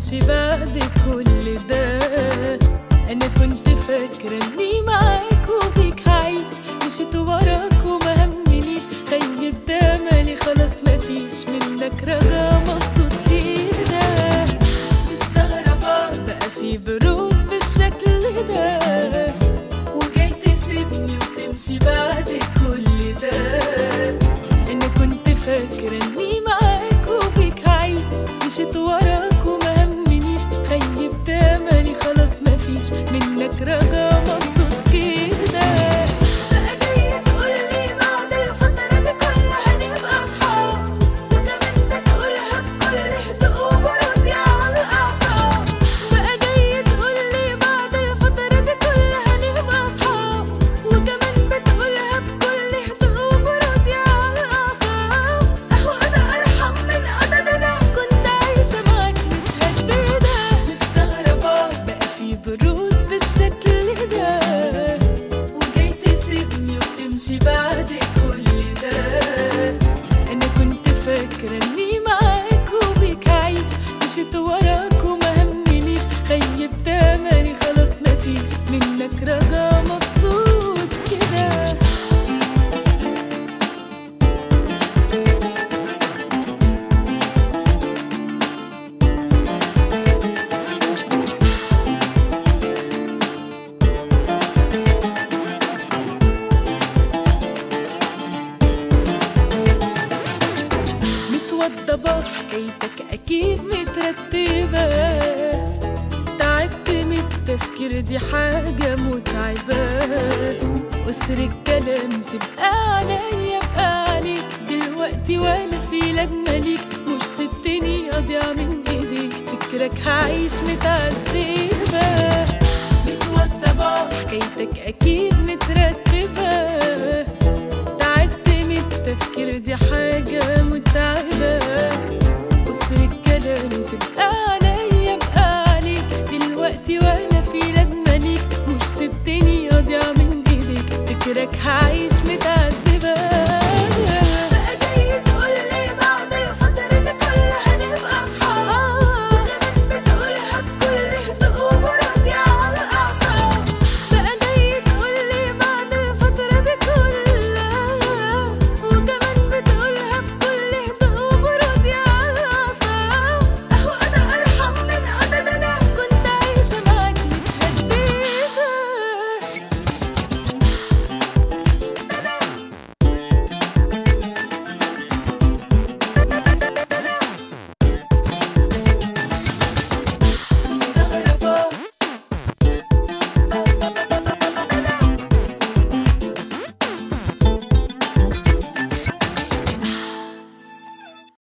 تمشي بعد كل ده انا كنت فاكرة اني معاك وبيك هعيش مشيت وراك وما همنيش خيبت املي خلاص مفيش منك رجا مبسوط كده مستغربة بقى في برود بالشكل ده وجاي تسيبني وتمشي بعد كل ده انا كنت فاكرة اني معاك وبيك هعيش مشيت وراك وما همنيش خيبت املي خلاص مفيش منك رجا مبسوط كده بقى جاي تقولي بعد الفترة دي كلها نبقى اصحاب وكمان بتقولها بكل هدوء وبرود على الاعصاب بقى جاي تقولي بعد الفترة دي كلها نبقى اصحاب وكمان بتقولها بكل هدوء وبرود على الاعصاب اهو انا ارحم من عدد انا كنت عايشة معاك متهددة مستغربة بقى في برود بالشكل ده وجاي تسيبني وتمشي بعد كل ده انا كنت فاكرة اني معاك وبيك هعيش مشيت وراك وما همنيش خيبت املي خلاص مفيش منك رجا مبسوط كده متوضبة حكايتك أكيد مترتبة تعبت من التفكير دي حاجة متعبة وسر الكلام تبقى عليا بقى عليك دلوقتي ولا في لازمة ليك مش سبتني أضيع من إيديك فكرك هعيش متعذبة متوضبة حكايتك أكيد مترتبة